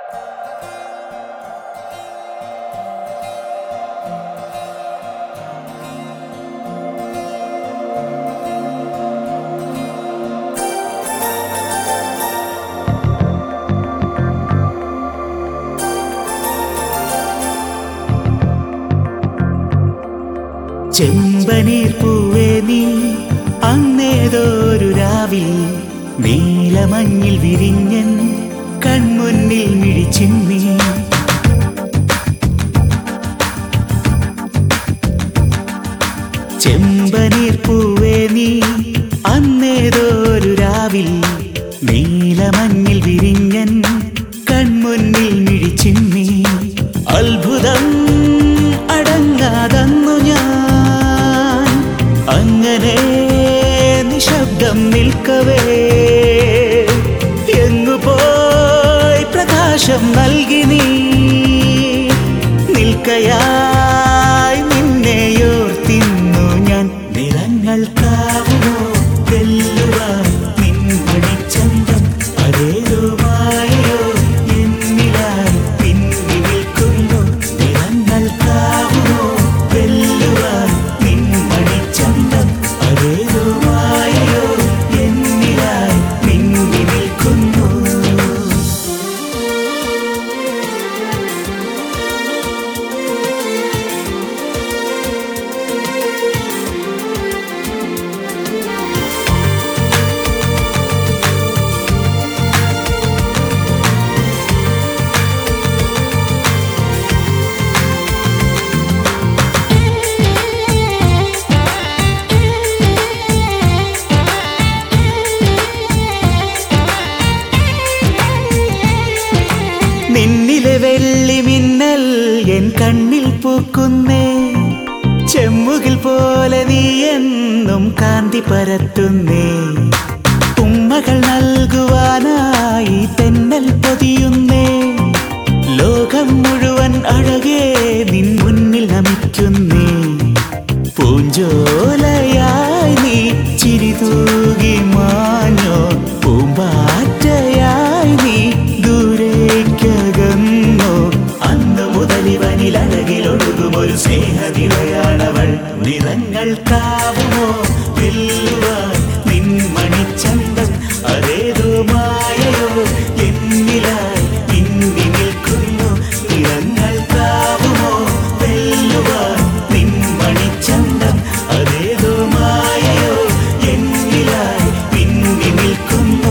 ചെമ്പനീർ പൂവേ നീ അങ്ങേതോരു രാവിൽ നീലമഞ്ഞിൽ വിരിഞ്ഞൻ കൺമുന്നിൽ മിഴിച്ചിമ്മി ചെമ്പനീർ പൂവേ നീ അന്നേതോരു രാവിൽ നീലമഞ്ഞിൽ വിരിഞ്ഞൻ കൺമുന്നിൽ മിഴിച്ചിമ്മി അത്ഭുതം അടങ്ങാതന്നു ഞാൻ അങ്ങനെ നിശബ്ദം നിൽക്കവേ എങ്ങു പോയി പ്രകാശം നൽകി നീ നിൽക്കയായി നിന്നെയോർത്തിന്നു ഞാൻ നിറങ്ങൾ കാവുമോ വെല്ലുവാൻ നിൻപടിച്ചന്തം അതേതുമായോ എന്നിലായി പിന്നി നിൽക്കുന്നു നിറങ്ങൾ കാവുമോ വെല്ലുവാൻ നിൻപടിച്ചന്തം അതേതുമായോ എന്നിലായി പിന്നി നിൽക്കുന്നു നിന്നിലെ വെള്ളി മിന്നൽ എൻ കണ്ണിൽ പൂക്കുന്നേ ചെമ്മുകിൽ പോലെ നീ എന്നും കാന്തി പരത്തുന്നേ ഉമ്മകൾ നൽകുവാനായി തെന്നൽ പൊതിയുന്നേ ലോകം മുഴുവൻ അഴകേ നിൻ മുന്നിൽ നമിക്കുന്നേ പൂഞ്ചോലയായി നീ ചിരി തൂകി മാഞ്ഞോ പൂമ്പാറ്റയായി നീ ദൂരേക്കകന്നോ അന്ന് മുതൽ ഇവനിൽ അഴകിലൊഴുകും ഒരു സ്നേഹനിളയാണവൾ നിറങ്ങൾ കാവുമോ വെല്ലുവാൻ നിൻ മണിച്ചന്തം അതേതോ മായയോ എന്നിലായി പിന്നി നിൽക്കുന്നു നിറങ്ങൾ കാവുമോ വെല്ലുവാൻ നിൻ മണിച്ചന്തം അതേതോ മായയോ എന്നിലായി പിന്നി നിൽക്കുന്നു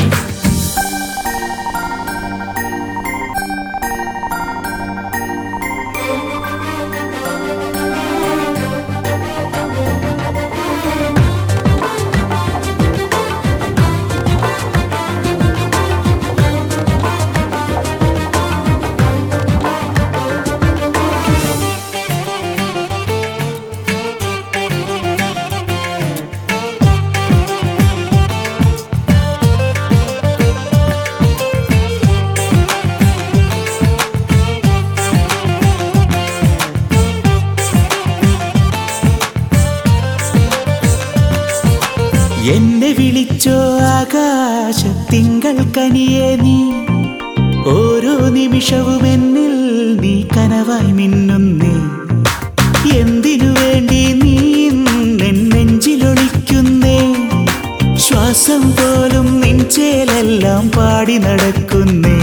എന്നെ വിളിച്ചോ ആകാശ തിങ്കൾ കനിയേ നീ ഓരോ നിമിഷവും എന്നിൽ നീ കനവായി മിന്നുന്നേ എന്തിനു വേണ്ടി നീ എൻ നെഞ്ചിലൊളിക്കുന്നേ ശ്വാസം പോലും നിൻചേലെല്ലാം പാടി നടക്കുന്നേ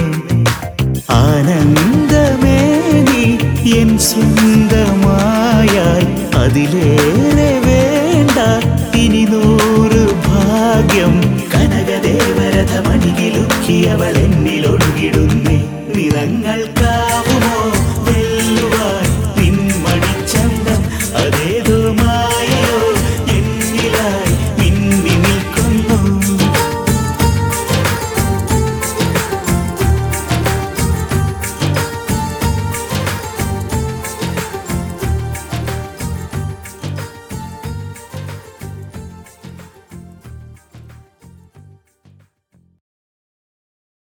ആനന്ദമേ നീ എൻ സ്വന്തമായാൽ അതിലേറെ വേണ്ട ഇനി നൂറ് ഭാഗ്യം കനകദേവരഥമണികിലുക്കിയവൾ എന്നിലൊഴുകിടുന്നേ